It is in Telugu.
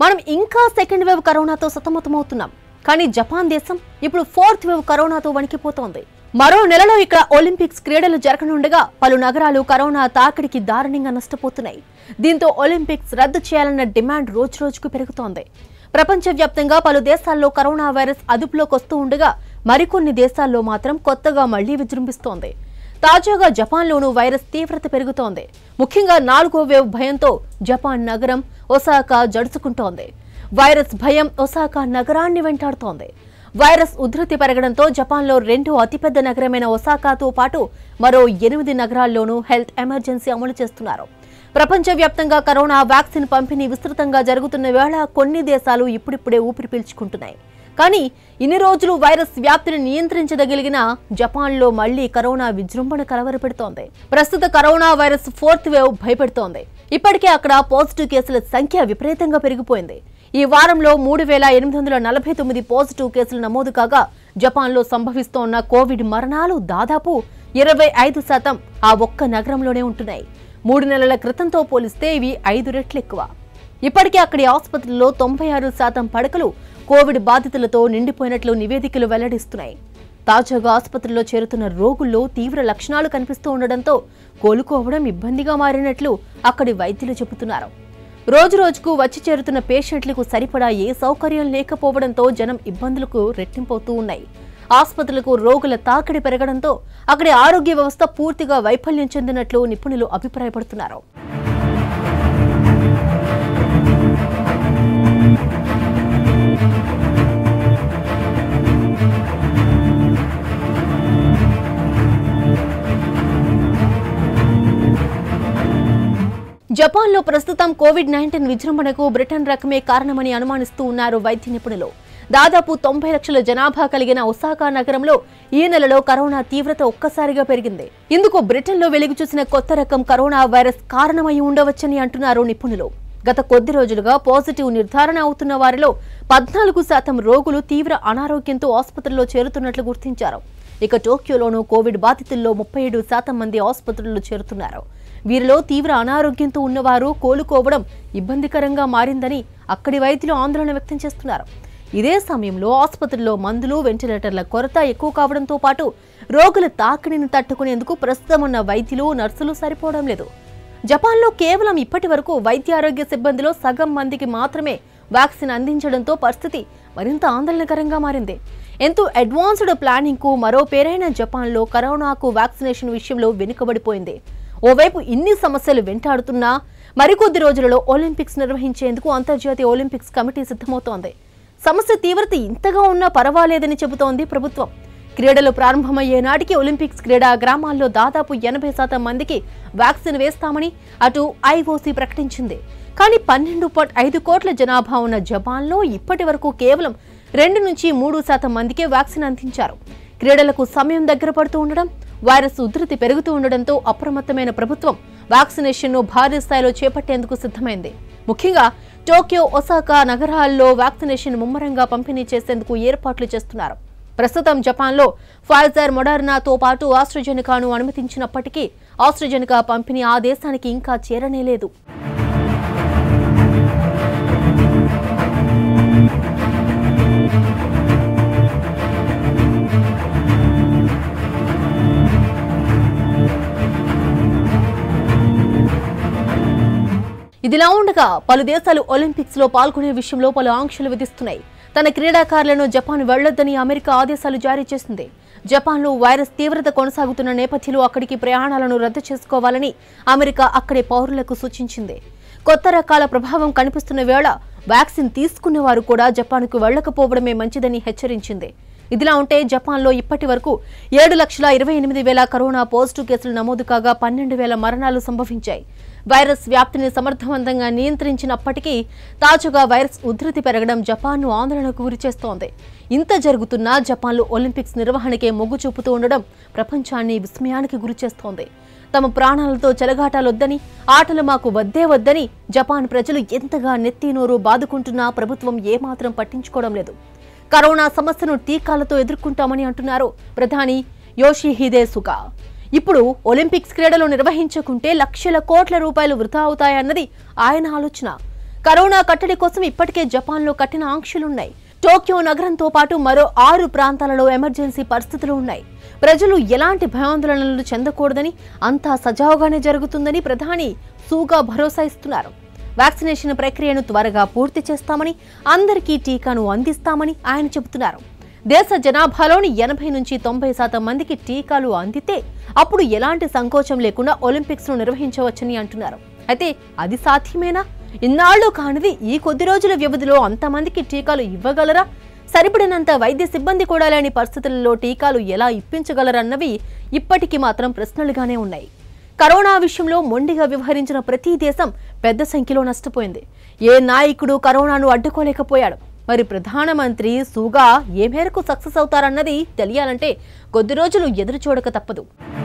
మనం ఇంకా సెకండ్ వేవ్ కరోనాతో సతమతమవుతున్నాం కానీ జపాన్ దేశం ఇప్పుడు ఫోర్త్ వేవ్ కరోనాతో వణికిపోతోంది మరో నెలలో ఇక్కడ ఒలింపిక్స్ క్రీడలు జరగనుండగా పలు నగరాలు కరోనా తాకిడికి దారుణంగా నష్టపోతున్నాయి దీంతో ఒలింపిక్స్ రద్దు చేయాలన్న డిమాండ్ రోజురోజుకు పెరుగుతోంది ప్రపంచవ్యాప్తంగా పలు దేశాల్లో కరోనా వైరస్ అదుపులోకి వస్తూ ఉండగా మరికొన్ని దేశాల్లో మాత్రం కొత్తగా మళ్లీ విజృంభిస్తోంది తాజాగా జపాన్లోనూ వైరస్ తీవ్రత పెరుగుతోంది ముఖ్యంగా నాలుగో వేవ్ భయంతో జపాన్ నగరం ఒసాకా జడుచుకుంటోంది వైరస్ భయం ఒసాకా నగరాన్ని వెంటాడుతోంది వైరస్ ఉధృతి పెరగడంతో జపాన్లో రెండో అతిపెద్ద నగరమైన ఒసాకాతో పాటు మరో ఎనిమిది నగరాల్లోనూ హెల్త్ ఎమర్జెన్సీ అమలు చేస్తున్నారు ప్రపంచవ్యాప్తంగా కరోనా వ్యాక్సిన్ పంపిణీ విస్తృతంగా జరుగుతున్న వేళ కొన్ని దేశాలు ఇప్పుడిప్పుడే ఊపిరి పీల్చుకుంటున్నాయి కానీ ఇన్ని రోజులు వైరస్ వ్యాప్తిని నియంత్రించదగలిగిన జపాన్లో మళ్లీ కరోనా విజృంభణ కలవరపెడుతోంది ప్రస్తుత కరోనా వైరస్ ఫోర్త్ వేవ్ భయపెడుతోంది ఇప్పటికే అక్కడ పాజిటివ్ కేసుల సంఖ్య విపరీతంగా పెరిగిపోయింది ఈ వారంలో మూడు వేల ఎనిమిది వందల నలభై తొమ్మిది పాజిటివ్ కేసులు నమోదు కాగా జపాన్లో సంభవిస్తోన్న కోవిడ్ మరణాలు దాదాపు ఇరవై ఐదు శాతం ఆ ఒక్క నగరంలోనే ఉంటున్నాయి మూడు నెలల క్రితంతో పోలిస్తే ఇవి ఐదు రెట్లు ఎక్కువ ఇప్పటికే అక్కడి ఆసుపత్రుల్లో తొంభై ఆరు శాతం పడకలు కోవిడ్ బాధితులతో నిండిపోయినట్లు నివేదికలు వెల్లడిస్తున్నాయి తాజాగా ఆసుపత్రిలో చేరుతున్న రోగుల్లో తీవ్ర లక్షణాలు కనిపిస్తూ ఉండడంతో కోలుకోవడం ఇబ్బందిగా మారినట్లు అక్కడి వైద్యులు చెబుతున్నారు రోజు రోజుకు వచ్చి చేరుతున్న పేషెంట్లకు సరిపడా ఏ సౌకర్యం లేకపోవడంతో జనం ఇబ్బందులకు రెట్టింపవుతూ ఉన్నాయి ఆసుపత్రులకు రోగుల తాకిడి పెరగడంతో అక్కడి ఆరోగ్య వ్యవస్థ పూర్తిగా వైఫల్యం చెందినట్లు నిపుణులు అభిప్రాయపడుతున్నారు జపాన్లో ప్రస్తుతం కోవిడ్ నైన్టీన్ విజృంభణకు బ్రిటన్ రకమే కారణమని అనుమానిస్తూ ఉన్నారు వైద్య నిపుణులు దాదాపు తొంభై లక్షల జనాభా కలిగిన ఒసాకా నగరంలో ఈ నెలలో కరోనా తీవ్రత ఒక్కసారిగా పెరిగింది ఇందుకు బ్రిటన్లో వెలుగు చూసిన కొత్త రకం కరోనా వైరస్ కారణమై ఉండవచ్చని అంటున్నారు నిపుణులు గత కొద్ది రోజులుగా పాజిటివ్ నిర్ధారణ అవుతున్న వారిలో పద్నాలుగు శాతం రోగులు తీవ్ర అనారోగ్యంతో ఆసుపత్రిలో చేరుతున్నట్లు గుర్తించారు ఇక టోక్యోలోనూ కోవిడ్ బాధితుల్లో ముప్పై ఏడు శాతం మంది ఆసుపత్రుల్లో చేరుతున్నారు వీరిలో తీవ్ర అనారోగ్యంతో ఉన్నవారు కోలుకోవడం ఇబ్బందికరంగా మారిందని అక్కడి వైద్యులు ఆందోళన వ్యక్తం చేస్తున్నారు ఇదే సమయంలో ఆసుపత్రిలో మందులు వెంటిలేటర్ల కొరత ఎక్కువ కావడంతో పాటు రోగుల తాకిడిని తట్టుకునేందుకు ప్రస్తుతం ఉన్న వైద్యులు నర్సులు సరిపోవడం లేదు జపాన్లో కేవలం ఇప్పటి వరకు వైద్య ఆరోగ్య సిబ్బందిలో సగం మందికి మాత్రమే వ్యాక్సిన్ అందించడంతో పరిస్థితి మరింత ఆందోళనకరంగా మారింది ఎంతో అడ్వాన్స్డ్ ప్లానింగ్ కు మరో పేరైన జపాన్లో కరోనాకు వ్యాక్సినేషన్ విషయంలో వెనుకబడిపోయింది ఓవైపు ఇన్ని సమస్యలు వెంటాడుతున్నా మరికొద్ది రోజులలో ఒలింపిక్స్ నిర్వహించేందుకు అంతర్జాతీయ ఒలింపిక్స్ కమిటీ సిద్ధమవుతోంది సమస్య తీవ్రత ఇంతగా ఉన్నా పర్వాలేదని చెబుతోంది ప్రభుత్వం క్రీడలు ప్రారంభమయ్యే నాటికి ఒలింపిక్స్ క్రీడా గ్రామాల్లో దాదాపు ఎనభై శాతం మందికి వ్యాక్సిన్ వేస్తామని అటు ఐఓసీ ప్రకటించింది కానీ పన్నెండు పాయింట్ ఐదు కోట్ల జనాభా ఉన్న జపాన్లో ఇప్పటి వరకు కేవలం రెండు నుంచి మూడు శాతం మందికే వ్యాక్సిన్ అందించారు క్రీడలకు సమయం దగ్గర పడుతూ ఉండడం వైరస్ ఉధృతి పెరుగుతూ ఉండడంతో అప్రమత్తమైన ప్రభుత్వం వ్యాక్సినేషన్ను భారీ స్థాయిలో చేపట్టేందుకు సిద్ధమైంది ముఖ్యంగా టోక్యో ఒసాకా నగరాల్లో వ్యాక్సినేషన్ ముమ్మరంగా పంపిణీ చేసేందుకు ఏర్పాట్లు చేస్తున్నారు ప్రస్తుతం జపాన్లో ఫైజర్ మొడర్నాతో పాటు ఆస్ట్రజెనికాను అనుమతించినప్పటికీ ఆస్ట్రజెనికా పంపిణీ ఆ దేశానికి ఇంకా చేరనేలేదు ఇదిలా ఉండగా పలు దేశాలు ఒలింపిక్స్ లో పాల్గొనే విషయంలో పలు ఆంక్షలు విధిస్తున్నాయి తన క్రీడాకారులను జపాన్ వెళ్లొద్దని అమెరికా ఆదేశాలు జారీ చేసింది జపాన్లో వైరస్ తీవ్రత కొనసాగుతున్న నేపథ్యంలో అక్కడికి ప్రయాణాలను రద్దు చేసుకోవాలని అమెరికా అక్కడి పౌరులకు సూచించింది కొత్త రకాల ప్రభావం కనిపిస్తున్న వేళ వ్యాక్సిన్ తీసుకున్న వారు కూడా జపాన్కు వెళ్లకపోవడమే మంచిదని హెచ్చరించింది ఇదిలా ఉంటే జపాన్లో ఇప్పటి వరకు ఏడు లక్షల ఇరవై ఎనిమిది వేల కరోనా పాజిటివ్ కేసులు నమోదు కాగా పన్నెండు వేల మరణాలు సంభవించాయి వైరస్ వ్యాప్తిని సమర్థవంతంగా నియంత్రించినప్పటికీ తాజాగా వైరస్ ఉధృతి పెరగడం జపాన్ను ఆందోళనకు గురిచేస్తోంది ఇంత జరుగుతున్నా జపాన్లో ఒలింపిక్స్ నిర్వహణకే మొగ్గు చూపుతూ ఉండడం ప్రపంచాన్ని విస్మయానికి గురిచేస్తోంది తమ ప్రాణాలతో చెలగాటాలొద్దని ఆటలు మాకు వద్దే వద్దని జపాన్ ప్రజలు ఎంతగా నెత్తినోరు బాదుకుంటున్నా ప్రభుత్వం ఏమాత్రం పట్టించుకోవడం లేదు కరోనా సమస్యను టీకాలతో ఎదుర్కొంటామని అంటున్నారు ప్రధాని యోషిహిదే సుగా ఇప్పుడు ఒలింపిక్స్ క్రీడలు నిర్వహించకుంటే లక్షల కోట్ల రూపాయలు వృధా అవుతాయన్నది ఆయన ఆలోచన కరోనా కట్టడి కోసం ఇప్పటికే జపాన్లో కఠిన ఆంక్షలున్నాయి టోక్యో నగరంతో పాటు మరో ఆరు ప్రాంతాలలో ఎమర్జెన్సీ పరిస్థితులు ఉన్నాయి ప్రజలు ఎలాంటి భయాందోళనలు చెందకూడదని అంతా సజావుగానే జరుగుతుందని ప్రధాని సూగా భరోసా ఇస్తున్నారు వ్యాక్సినేషన్ ప్రక్రియను త్వరగా పూర్తి చేస్తామని అందరికీ టీకాను అందిస్తామని ఆయన చెబుతున్నారు దేశ జనాభాలోని ఎనభై నుంచి తొంభై శాతం మందికి టీకాలు అందితే అప్పుడు ఎలాంటి సంకోచం లేకుండా ఒలింపిక్స్ ను నిర్వహించవచ్చని అంటున్నారు అయితే అది సాధ్యమేనా ఇన్నాళ్లు కానిది ఈ కొద్ది రోజుల వ్యవధిలో అంతమందికి టీకాలు ఇవ్వగలరా సరిపడినంత వైద్య సిబ్బంది కూడా లేని పరిస్థితులలో టీకాలు ఎలా ఇప్పించగలరన్నవి ఇప్పటికీ మాత్రం ప్రశ్నలుగానే ఉన్నాయి కరోనా విషయంలో మొండిగా వ్యవహరించిన ప్రతి దేశం పెద్ద సంఖ్యలో నష్టపోయింది ఏ నాయకుడు కరోనాను అడ్డుకోలేకపోయాడు మరి ప్రధానమంత్రి సూగా ఏ మేరకు సక్సెస్ అవుతారన్నది తెలియాలంటే కొద్ది రోజులు ఎదురు చూడక తప్పదు